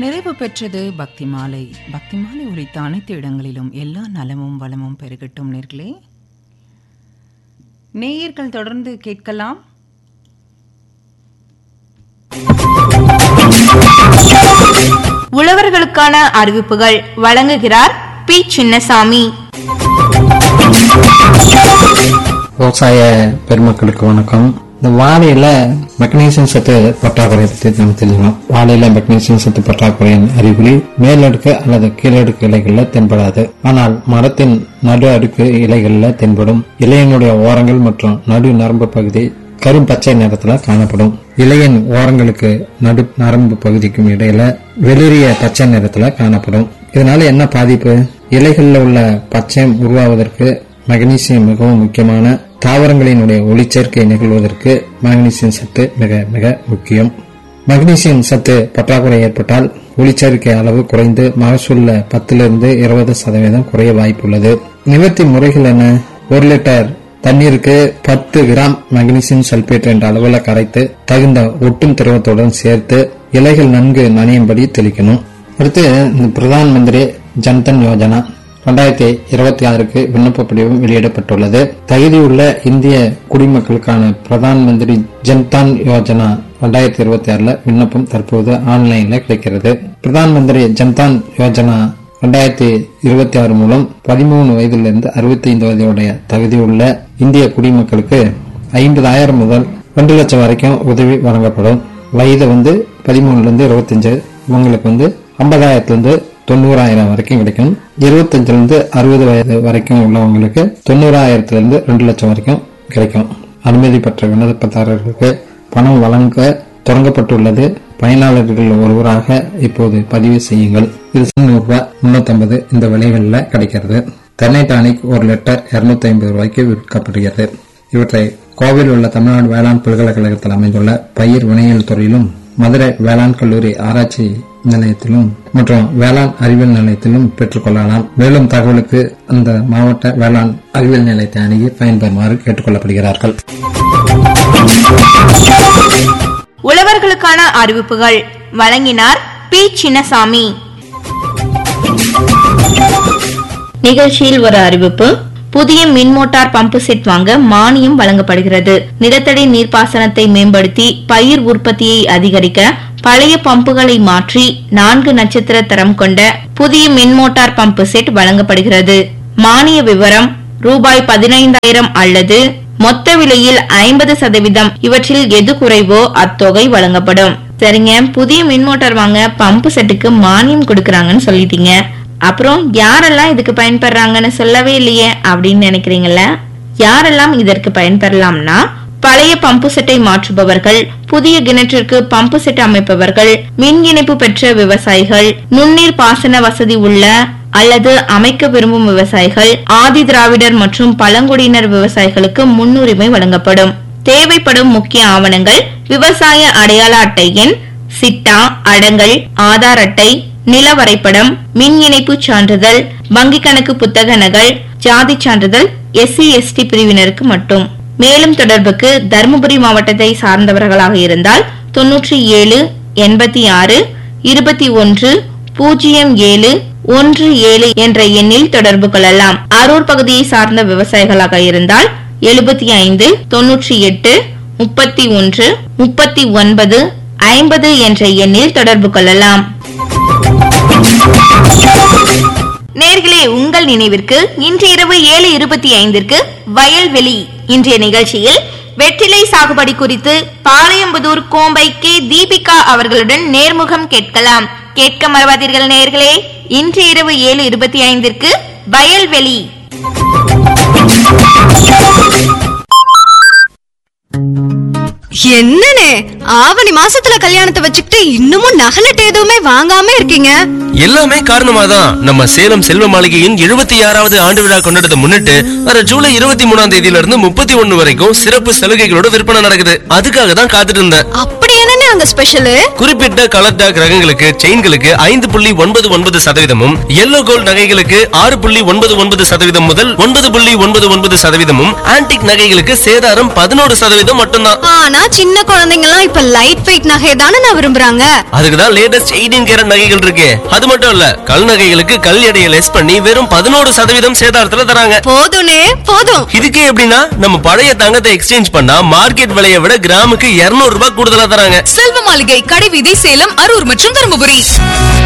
நிறைவு பெற்றது பக்தி மாலை பக்தி மாலை உரித்த அனைத்து இடங்களிலும் எல்லா நலமும் வளமும் பெருகட்டும் நேர்களே நேயர்கள் தொடர்ந்து கேட்கலாம் உழவர்களுக்கான அறிவிப்புகள் வழங்குகிறார் பி சின்னசாமி விவசாய பெருமக்களுக்கு வணக்கம் இந்த வாழையில மெக்னீசியம் சத்து பற்றாக்குறை பற்றி நம்ம தெரிஞ்சுக்கணும் வாழையில மெக்னீசியம் சத்து பற்றாக்குறையின் அறிகுறி மேலடுக்கு அல்லது கீழடுக்கு இலைகள்ல தென்படாது ஆனால் மரத்தின் நடு அடுக்கு இலைகள்ல தென்படும் இலையினுடைய ஓரங்கள் மற்றும் நடு நரம்பு பகுதி கரும் பச்சை நிறத்துல காணப்படும் இலையின் ஓரங்களுக்கு நடு நரம்பு பகுதிக்கும் இடையில வெளிரிய பச்சை நிறத்துல காணப்படும் இதனால என்ன பாதிப்பு இலைகள்ல உள்ள பச்சையம் உருவாவதற்கு மக்னீசியம் மிகவும் முக்கியமான தாவரங்களினுடைய ஒளிச்சேர்க்கை நிகழ்வதற்கு மக்னீசியம் சத்து மிக மிக முக்கியம் மக்னீசியம் சத்து பற்றாக்குறை ஏற்பட்டால் ஒளிச்சேர்க்கை அளவு குறைந்து மகசூல்ல பத்திலிருந்து இருபது சதவீதம் குறைய வாய்ப்புள்ளது நிவர்த்தி முறைகள் என்ன ஒரு லிட்டர் தண்ணீருக்கு பத்து கிராம் மக்னீசியம் சல்பேட் என்ற அளவுல கரைத்து தகுந்த ஒட்டும் திரவத்துடன் சேர்த்து இலைகள் நன்கு நனையும்படி தெளிக்கணும் அடுத்து இந்த பிரதான் மந்திரி ஜன்தன் யோஜனா ரெண்டாயிரத்தி இருபத்தி ஆறுக்கு விண்ணப்ப படிவம் வெளியிடப்பட்டுள்ளது தகுதியுள்ள இந்திய குடிமக்களுக்கான பிரதான் மந்திரி ஜன்தான் யோஜனா ரெண்டாயிரத்தி இருபத்தி ஆறுல விண்ணப்பம் தற்போது ஆன்லைன்ல கிடைக்கிறது பிரதான் மந்திரி ஜன்தான் யோஜனா ரெண்டாயிரத்தி இருபத்தி ஆறு மூலம் பதிமூணு வயதிலிருந்து அறுபத்தி ஐந்து வயதுடைய தகுதியுள்ள இந்திய குடிமக்களுக்கு ஐம்பதாயிரம் முதல் ரெண்டு லட்சம் வரைக்கும் உதவி வழங்கப்படும் வயது வந்து பதிமூணுல இருந்து இருபத்தஞ்சு இவங்களுக்கு வந்து ஐம்பதாயிரத்துல இருந்து தொண்ணூறாயிரம் வரைக்கும் கிடைக்கும் இருபத்தஞ்சுல இருந்து அறுபது வயது வரைக்கும் உள்ளவங்களுக்கு தொண்ணூறாயிரத்துல இருந்து ரெண்டு லட்சம் வரைக்கும் கிடைக்கும் அனுமதி பெற்ற விண்ணப்பதாரர்களுக்கு பணம் வழங்க தொடங்கப்பட்டுள்ளது பயனாளர்கள் ஒருவராக இப்போது பதிவு செய்யுங்கள் இது நூறு ரூபாய் முன்னூத்தி இந்த விலைகளில் கிடைக்கிறது தென்னை டானிக் ஒரு லிட்டர் இருநூத்தி ஐம்பது ரூபாய்க்கு விற்கப்படுகிறது இவற்றை கோவில் உள்ள தமிழ்நாடு வேளாண் பல்கலைக்கழகத்தில் அமைந்துள்ள பயிர் வினையியல் துறையிலும் மதுரை வேளாண் கல்லூரி ஆராய்ச்சி நிலையத்திலும் மற்றும் வேளாண் அறிவியல் நிலையத்திலும் பெற்றுக்கொள்ளலாம் மேலும் தகவலுக்கு அந்த மாவட்ட வேளாண் அறிவியல் நிலையத்தை அணுகி பயன்பெறுமாறு கேட்டுக்கொள்ளப்படுகிறார்கள் உழவர்களுக்கான அறிவிப்புகள் வழங்கினார் பி சின்னசாமி நிகழ்ச்சியில் ஒரு அறிவிப்பு புதிய மின் மோட்டார் பம்பு செட் வாங்க மானியம் வழங்கப்படுகிறது நிலத்தடி நீர்ப்பாசனத்தை மேம்படுத்தி பயிர் உற்பத்தியை அதிகரிக்க பழைய பம்புகளை மாற்றி நான்கு நட்சத்திர தரம் கொண்ட புதிய மின் மோட்டார் பம்பு செட் வழங்கப்படுகிறது மானிய விவரம் ரூபாய் பதினைந்தாயிரம் அல்லது மொத்த விலையில் ஐம்பது சதவீதம் இவற்றில் எது குறைவோ அத்தொகை வழங்கப்படும் சரிங்க புதிய மின் மோட்டார் வாங்க பம்பு செட்டுக்கு மானியம் கொடுக்கறாங்கன்னு சொல்லிட்டீங்க அப்புறம் யாரெல்லாம் இதுக்கு பயன்படுறாங்கன்னு சொல்லவே இல்லையே அப்படின்னு நினைக்கிறீங்கல்ல யாரெல்லாம் இதற்கு பயன்பெறலாம்னா பழைய பம்பு செட்டை மாற்றுபவர்கள் புதிய கிணற்றிற்கு பம்பு செட் அமைப்பவர்கள் மின் இணைப்பு பெற்ற விவசாயிகள் நுண்ணீர் பாசன வசதி உள்ள அல்லது அமைக்க விரும்பும் விவசாயிகள் ஆதி திராவிடர் மற்றும் பழங்குடியினர் விவசாயிகளுக்கு முன்னுரிமை வழங்கப்படும் தேவைப்படும் முக்கிய ஆவணங்கள் விவசாய அடையாள அட்டை எண் சிட்டா அடங்கல் ஆதார் அட்டை நில வரைபடம் மின் இணைப்பு சான்றிதழ் வங்கி கணக்கு புத்தக நகல் ஜாதி சான்றிதழ் எஸ்சி எஸ்டி பிரிவினருக்கு மட்டும் மேலும் தொடர்புக்கு தருமபுரி மாவட்டத்தை சார்ந்தவர்களாக இருந்தால் தொன்னூற்றி ஏழு எண்பத்தி ஆறு இருபத்தி ஒன்று பூஜ்ஜியம் ஏழு ஒன்று ஏழு என்ற எண்ணில் தொடர்பு கொள்ளலாம் அரூர் பகுதியை சார்ந்த விவசாயிகளாக இருந்தால் எழுபத்தி ஐந்து தொன்னூற்றி எட்டு முப்பத்தி ஒன்று முப்பத்தி ஒன்பது ஐம்பது என்ற எண்ணில் தொடர்பு கொள்ளலாம் நேர்களே உங்கள் நினைவிற்கு இன்று இரவு ஏழு இருபத்தி ஐந்திற்கு வயல்வெளி இன்றைய நிகழ்ச்சியில் வெற்றிலை சாகுபடி குறித்து பாளையம்புதூர் கோம்பை கே தீபிகா அவர்களுடன் நேர்முகம் கேட்கலாம் கேட்க மறவாதீர்கள் நேர்களே இன்று இரவு ஏழு இருபத்தி ஐந்திற்கு வயல்வெளி என்னனே ஆவணி மாசத்துல கல்யாணத்தை வச்சுக்கிட்டு இன்னமும் நகலட்டு எதுவுமே வாங்காம இருக்கீங்க எல்லாமே காரணமா தான் நம்ம சேலம் செல்வ மாளிகையின் எழுபத்தி ஆறாவது ஆண்டு விழா கொண்டாடத்தை முன்னிட்டு வர ஜூலை இருபத்தி மூணாம் தேதியில இருந்து முப்பத்தி ஒண்ணு வரைக்கும் சிறப்பு சலுகைகளோட விற்பனை நடக்குது அதுக்காக தான் காத்துட்டு இருந்தேன் அப்படி என்னன்னு அங்க ஸ்பெஷல் குறிப்பிட்ட கலர் டாக் ரகங்களுக்கு செயின்களுக்கு ஐந்து புள்ளி ஒன்பது ஒன்பது சதவீதமும் எல்லோ கோல்ட் நகைகளுக்கு ஆறு புள்ளி ஒன்பது ஒன்பது சதவீதம் முதல் ஒன்பது புள்ளி ஒன்பது ஒன்பது சதவீதமும் ஆன்டிக் நகைகளுக்கு சேதாரம் பதினோரு சதவீதம் மட்டும்தான் ஆனா சின்ன குழந்தைங்க எல்லாம் இப்ப லைட் வெயிட் நகை தானே நான் விரும்புறாங்க அதுக்கு தான் லேட்டஸ்ட் எயிட்டீன் கேரட் நகைகள் இருக்கு அது மட்டும் இல்ல கல் நகைகளுக்கு கல் எடையை லெஸ் பண்ணி வெறும் பதினோரு சதவீதம் சேதாரத்துல தராங்க போதும்னே போதும் இதுக்கே எப்படின்னா நம்ம பழைய தங்கத்தை எக்ஸ்சேஞ்ச் பண்ணா மார்க்கெட் விலையை விட கிராமுக்கு 200 ரூபாய் கூடுதலா தராங்க செல்வ மாளிகை கடைவீதி சேலம் அரூர் மற்றும் தருமபுரி